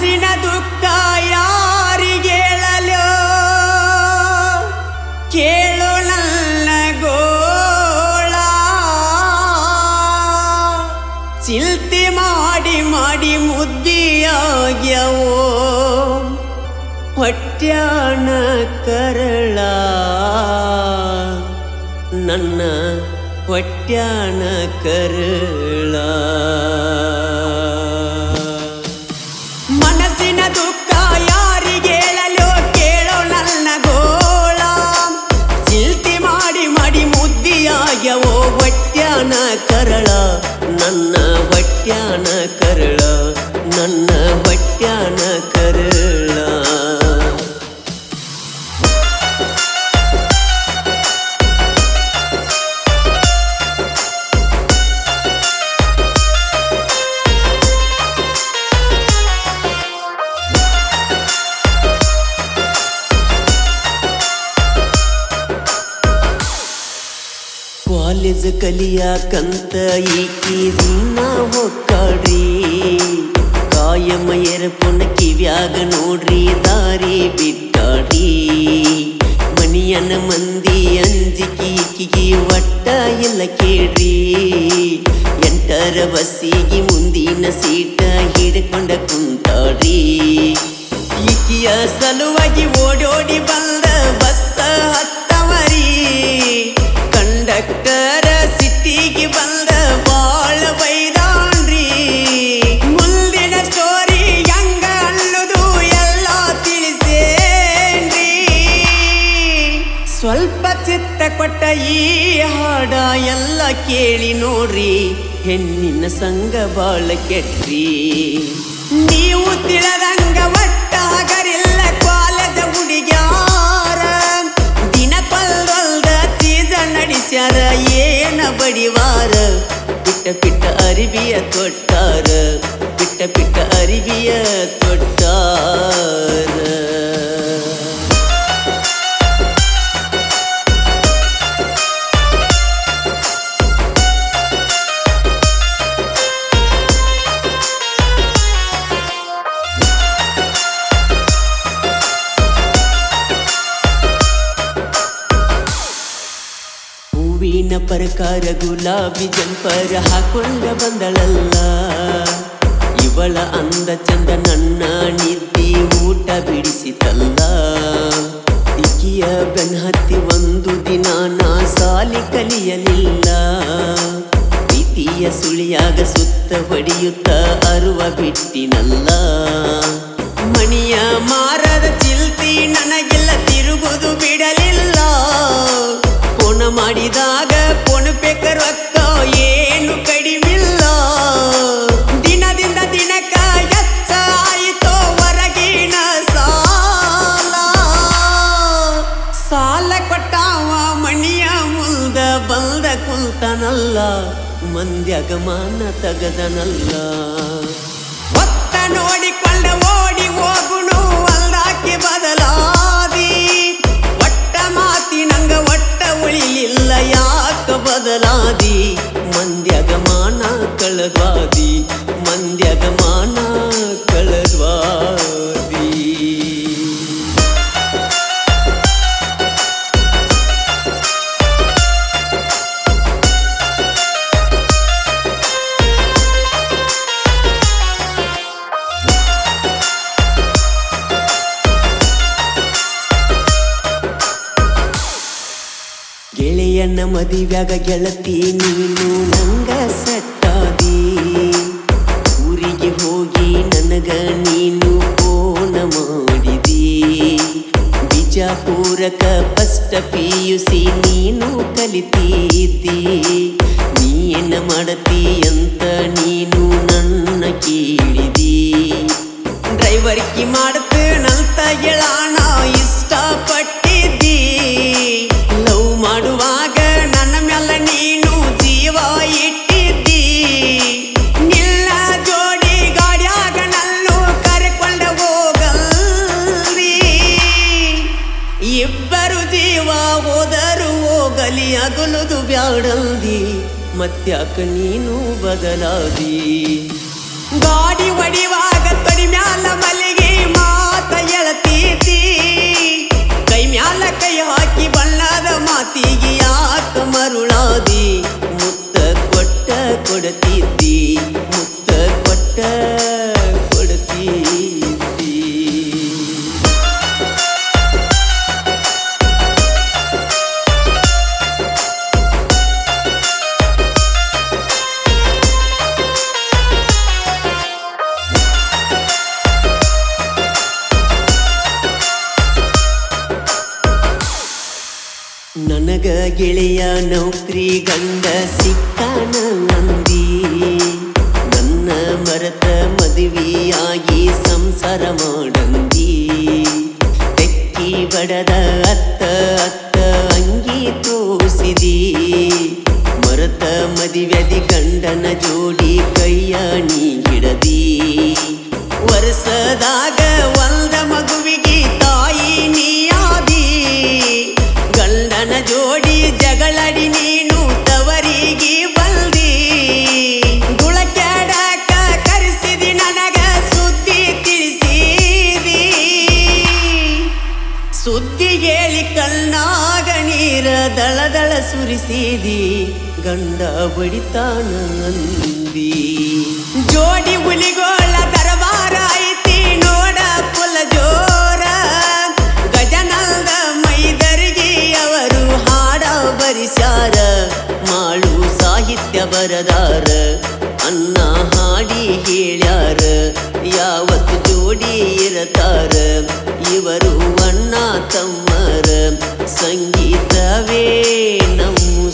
ಮನಸ್ಸಿನ ದುಃಖ ಯಾರಿಗೇಳಲು ಕೇಳು ನನ್ನ ಗೋಳ ಚಿಲ್ತಿ ಮಾಡಿ ಮಾಡಿ ಮುದ್ದಿಯಾಗ್ಯವೋ ಹೊಟ್ಯಾಣ ಕರಳ ನನ್ನ ಹೊಟ್ಯಾಣ ಕರಳ ಮನಸ್ಸಿನ ದುಃಖ ಯಾರಿಗೇಳಲು ಕೇಳೋ ನನ್ನ ಗೋಳ ಚಿಲ್ತಿ ಮಾಡಿ ಮಾಡಿ ಮುದ್ದಿಯಾಗ್ಯವೋ ಹೊಟ್ಯಾನ ಕರಳ ನನ್ನ ಹೊಟ್ಯಾನ ಕರಳ ನನ್ನ ಹೊಟ್ಯಾನ ಕರಳ ಕಾಲೇಜ್ ಕಲಿಯಾಕಂತ ಈಕಿ ದಿನ ಹೊಕ್ಕಾಡ್ರಿ ಕಾಯಮ ಎರಪುನ ಕಿವ್ಯಾಗ ನೋಡ್ರಿ ದಾರಿ ಬಿಟ್ಟಾಡ್ರಿ ಮನಿಯನ ಮಂದಿ ಅಂಜಿಕಿ ಈಕಿಗೆ ಒಟ್ಟ ಎಲ್ಲ ಕೇಳ್ರಿ ಎಂಟರ ಬಸ್ಸಿಗೆ ಮುಂದಿನ ಸೀಟ ಹಿಡ್ಕೊಂಡ ಕುಂತಾಡ್ರಿ ಈಕಿಯ ಸಲುವಾಗಿ ಓಡೋಡಿ ಬಂದ ಬಸ್ಸ ಹತ್ತವರಿ ಕಂಡಕ್ಟರ ಸಿಟ್ಟಿಗೆ ಬಂದ ಬಾಳ ಬೈದಾನ್ರಿ ಮುಂದಿನ ಸ್ಟೋರಿ ಹೆಂಗ ಅನ್ನೋದು ಎಲ್ಲ ತಿಳಿಸೇನ್ರಿ ಸ್ವಲ್ಪ ಚಿತ್ತ ಕೊಟ್ಟ ಈ ಹಾಡ ಎಲ್ಲ ಕೇಳಿ ನೋಡ್ರಿ ಹೆಣ್ಣಿನ ಸಂಘ ಬಾಳ ಕೆಟ್ರಿ ನೀವು ತಿಳದಂಗ ಒಟ್ಟ ಹಗರಿಲ್ಲ ಕಾಲೇಜ ಹುಡುಗ್ಯಾರ ದಿನ ಪಲ್ದಲ್ದ ಚೀಜ ನಡೆಸ್ಯಾರ ಏನ ಬಡಿವಾರ ಬಿಟ್ಟ ಬಿಟ್ಟ ಅರಿವಿಯ ತೊಟ್ಟಾರ ಬಿಟ್ಟ ಬಿಟ್ಟ ಅರಿವಿಯ ತೊಟ್ಟಾರ ಹೂವಿನ ಪ್ರಕಾರ ಗುಲಾಬಿ ಜಂಪರ ಹಾಕೊಂಡ ಬಂದಳಲ್ಲ ಇವಳ ಅಂದ ಚಂದ ನನ್ನ ನಿದ್ದಿ ಊಟ ಬಿಡಿಸಿತಲ್ಲ ಇಕಿಯ ಬೆನ್ಹತ್ತಿ ಒಂದು ದಿನ ನಾ ಸಾಲಿ ಕಲಿಯಲಿಲ್ಲ ಪ್ರೀತಿಯ ಸುಳಿಯಾಗ ಸುತ್ತ ಹೊಡೆಯುತ್ತ ಅರುವ ಬಿಟ್ಟಿನಲ್ಲ ಮಣಿಯ ಮಾರದ ಚಿಲ್ತಿ ನನಗೆಲ್ಲ ತಿರುಗುದು ಬಿಡಲಿಲ್ಲ ಫೋನ ಮಾಡಿದಾಗ ಫೋನ್ ಪೇಕ ರೊಕ್ಕ ಏನು ಕಡಿಮಿಲ್ಲ ದಿನದಿಂದ ದಿನಕ್ಕ ಹೆಚ್ಚ ಆಯಿತೋ ಹೊರಗಿನ ಸಾಲ ಸಾಲ ಕೊಟ್ಟಾವ ಮಣಿಯ ಮುಂದ ಬಂದ ಕುಂತನಲ್ಲ ಮಂದ್ಯಾಗ ಮಾನ ತಗದನಲ್ಲ ಒತ್ತ ನೋಡಿಕೊಂಡ ಓಡಿ ಹೋಗುಣು ಅಲ್ದಾಕಿ ಬದಲಾದಿ ಒಟ್ಟ ಮಾತಿ ನಂಗ ಒಟ್ಟ ಉಳಿಲಿಲ್ಲ ಯಾಕ ಬದಲಾದಿ ಮಂದ್ಯಾಗ ಮಾನ ಕಳದ್ವಾದಿ ಮಂದ್ಯಾಗ ಮಾನ ಕಳದ್ವಾದಿ ಗೆಳೆಯನ ಮದಿವ್ಯಾಗ ಗೆಳತಿ ನೀನು ನಂಗ ಸಟ್ಟಾದಿ ಊರಿಗೆ ಹೋಗಿ ನನಗ ನೀನು ಫೋನ ಮಾಡಿದಿ ಬಿಜಾಪುರಕ ಫಸ್ಟ್ ಪಿಯುಸಿ ನೀನು ಕಲಿತಿದ್ದಿ ನೀ ಏನ ಮಾಡತಿ ಅಂತ ನೀನು ನನ್ನ ಕೇಳಿದಿ ಡ್ರೈವರ್ಕಿ ಮಾಡ್ತೇನಂತ ಗೆಳಾಣ ಇಷ್ಟಪಟ್ಟಿದ್ದಿ ಲವ್ ಮಾಡುವಾಗ ನನ್ನ ಮೇಲೆ ನೀನು ಜೀವ ಇಟ್ಟಿದ್ದಿ ನಿಲ್ಲ ಜೋಡಿ ಗಾಡ್ಯಾಗ ನಲ್ಲು ಕರೆಕೊಂಡ ಹೋಗಲ್ರಿ ಇಬ್ಬರು ಜೀವ ಹೋದರು ಹೋಗಲಿ ಅಗಲುದು ಬ್ಯಾಡಲ್ದಿ ಮತ್ಯಾಕ ನೀನು ಬದಲಾದಿ ಗಾಡಿ ಹೊಡಿವಾಗ ತೊಡಿ ಮ್ಯಾಲ ಮಲ್ಲಿಗೆ ಮಾತ ಎಳತೀತಿ ಕೈ ಮ್ಯಾಲ ಕೈ ಹಾಕಿ ಬಣ್ಣದ ಮಾತಿಗೆ ಯಾಕ ಮರುಳಾದಿ ಮುತ್ತ ಕೊಟ್ಟ ಕೊಡತಿದ್ದಿ ಮುತ್ತ ಕೊಟ್ಟ ಕೊಡತಿದ್ದಿ ನನಗ ಗೆಳೆಯ ನೌಕರಿ ಗಂಡ ಸಿಕ್ಕಾನ ಅಂದಿ ನನ್ನ ಮರತ ಮದುವೆಯಾಗಿ ಸಂಸಾರ ಮಾಡಂದಿ ತೆಕ್ಕಿ ಬಡದ ಅತ್ತ ಅತ್ತ ಅಂಗಿ ತೋಸಿದಿ ಮರತ ಮದುವೆದಿ ಗಂಡನ ಜೋಡಿ ಕೈಯ ನೀ ಹಿಡದಿ ವರ್ಷದಾಗ ಒಂದ ಮಗುವಿಗೆ ತಾಯಿ ನೀಯಾದಿ ಗಂಡನ ಜೋಡಿ ಜಗಳಡಿ ನೀನು ತವರಿಗೆ ಬಲ್ದಿ ಗುಳಕ್ಯಾಡಕ ಕರೆಸಿದಿ ನನಗ ಸುದ್ದಿ ತಿಳಿಸಿದಿ ಸುದ್ದಿ ಹೇಳಿ ಕಣ್ಣಾಗ ನೀರ ದಳ ದಳ ಸುರಿಸಿದಿ ಗಂಡ ಬಡಿತಾನ ಅಂದಿ ಜೋಡಿ ಹುಲಿಗೋಳ ದರಬಾರ ಐತಿ ನೋಡ ಕುಲ ಜೋರ ಗಜನಲ್ದ ಮೈದರ್ಗಿ ಅವರು ಹಾಡ ಬರಿಸ್ಯಾರ ಮಾಳು ಸಾಹಿತ್ಯ ಬರದಾರ ಅನ್ನ ಹಾಡಿ ಹೇಳ್ಯಾರ ಯಾವತ್ತು ಜೋಡಿ ಇರತಾರ ಇವರು ಅಣ್ಣ ತಮ್ಮರ ಸಂಗೀತವೇ ನಮ್ಮ